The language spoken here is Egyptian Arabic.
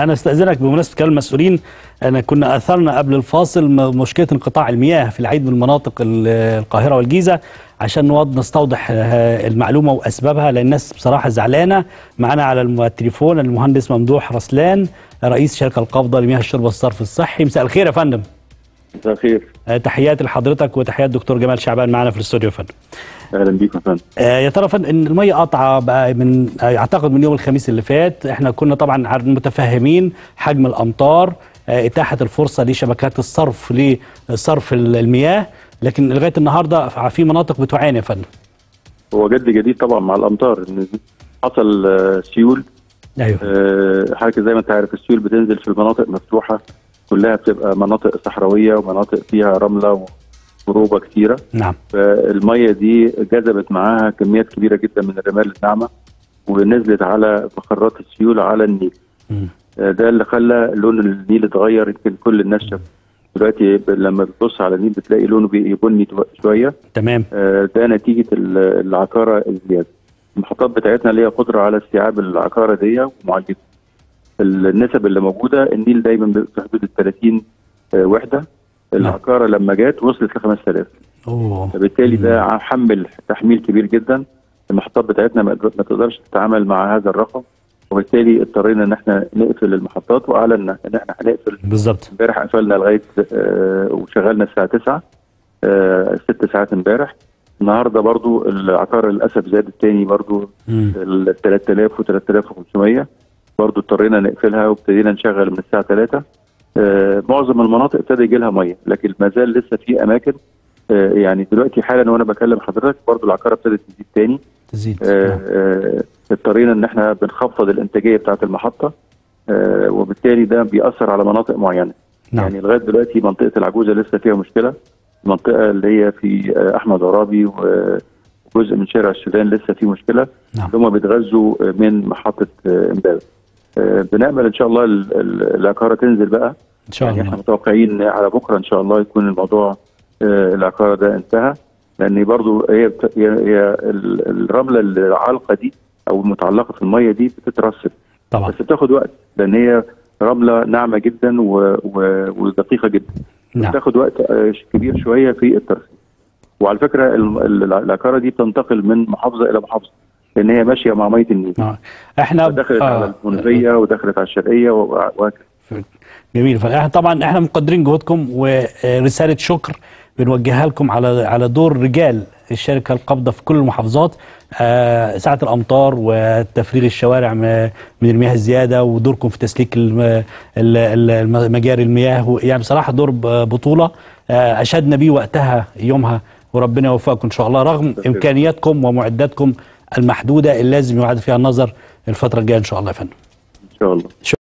انا استاذنك بمناسبه كلام المسؤولين انا كنا اثرنا قبل الفاصل م- مشكله انقطاع المياه في العديد من مناطق ال- القاهره والجيزه عشان نوض نستوضح آه، المعلومه واسبابها لان الناس بصراحه زعلانه معانا على الم- التليفون المهندس ممدوح رسلان رئيس شركه القابضه لمياه الشرب والصرف الصحي مساء الخير يا فندم مساء الخير آه، تحياتي لحضرتك وتحيات دكتور جمال شعبان معانا في الاستوديو يا فندم اهلا بيكم يا فندم آه، يا ترى فن ان الميه قطعه بقى من آه، اعتقد من يوم الخميس اللي فات احنا كنا طبعا عار- متفهمين حجم الامطار آه، اتاحه الفرصه لشبكات الصرف لصرف ال- المياه لكن لغايه النهارده في مناطق بتعاني يا فندم هو جد جديد طبعا مع الامطار ان حصل آه، سيول ايوه آه، حضرتك زي ما انت عارف السيول بتنزل في المناطق مفتوحه كلها بتبقى مناطق صحراويه ومناطق فيها رمله وروبه كتيره نعم فالميه دي جذبت معاها كميات كبيره جدا من الرمال الناعمه ونزلت على مخرات السيول على النيل مم. آه، ده اللي خلى لون النيل اتغير يمكن كل الناس شاف دلوقتي ب- لما بتبص على النيل بتلاقي لونه بي- بني شويه تمام آه، ده نتيجه ال- العكاره الزياده. المحطات بتاعتنا ليها قدره على استيعاب العكاره دي ومعالجتها. النسب اللي موجوده النيل دايما بيبقى في حدود ال 30 آه، وحده العكاره لما جت وصلت ل 5000 اوه فبالتالي ده حمل تحميل كبير جدا المحطات بتاعتنا ما ما تقدرش تتعامل مع هذا الرقم وبالتالي اضطرينا ان احنا نقفل المحطات واعلنا ان احنا هنقفل بالظبط امبارح قفلنا لغايه آه وشغلنا الساعه 9 آه ست ساعات امبارح النهارده برضو العقار للاسف زاد تاني برضو مم. ال 3000 و 3500 برضو اضطرينا نقفلها وابتدينا نشغل من الساعه 3 آه معظم المناطق ابتدى يجي لها ميه لكن ما زال لسه في اماكن آه يعني دلوقتي حالا وانا بكلم حضرتك برضو العقاره ابتدت تزيد تاني تزيد آه، نعم. آه، اضطرينا ان احنا بنخفض الانتاجيه بتاعه المحطه آه، وبالتالي ده بيأثر على مناطق معينه نعم يعني لغايه دلوقتي منطقه العجوزه لسه فيها مشكله المنطقه اللي هي في آه، احمد عرابي وجزء من شارع السودان لسه في مشكله نعم هم بيتغذوا آه، من محطه آه، امبابه آه، بنامل ان شاء الله ال- ال- العقاره تنزل بقى ان شاء يعني احنا الله متوقعين على بكره ان شاء الله يكون الموضوع آه، العقاره ده انتهى لان برضو هي بت- هي هي ال- الرمله العالقه دي او المتعلقه في الميه دي بتترسب طبعا بس بتاخد وقت لان هي رمله ناعمه جدا و... و... ودقيقه جدا نعم بتاخد وقت آه، كبير شويه في الترسيب وعلى فكره ال- ال- العقاره دي بتنتقل من محافظه الى محافظه لان هي ماشيه مع ميه النيل آه. احنا دخلت آه. على المنوفيه ودخلت على الشرقيه و- وهكذا جميل فاحنا طبعا احنا مقدرين جهودكم ورساله شكر بنوجهها لكم على على دور رجال الشركه القابضه في كل المحافظات آه، ساعه الامطار وتفريغ الشوارع م- من المياه الزياده ودوركم في تسليك الم- ال- ال- الم- مجاري المياه يعني بصراحه دور ب- بطوله آه، اشدنا بيه وقتها يومها وربنا يوفقكم ان شاء الله رغم امكانياتكم ومعداتكم المحدوده اللي لازم يعاد فيها النظر الفتره الجايه ان شاء الله يا فندم ان شاء الله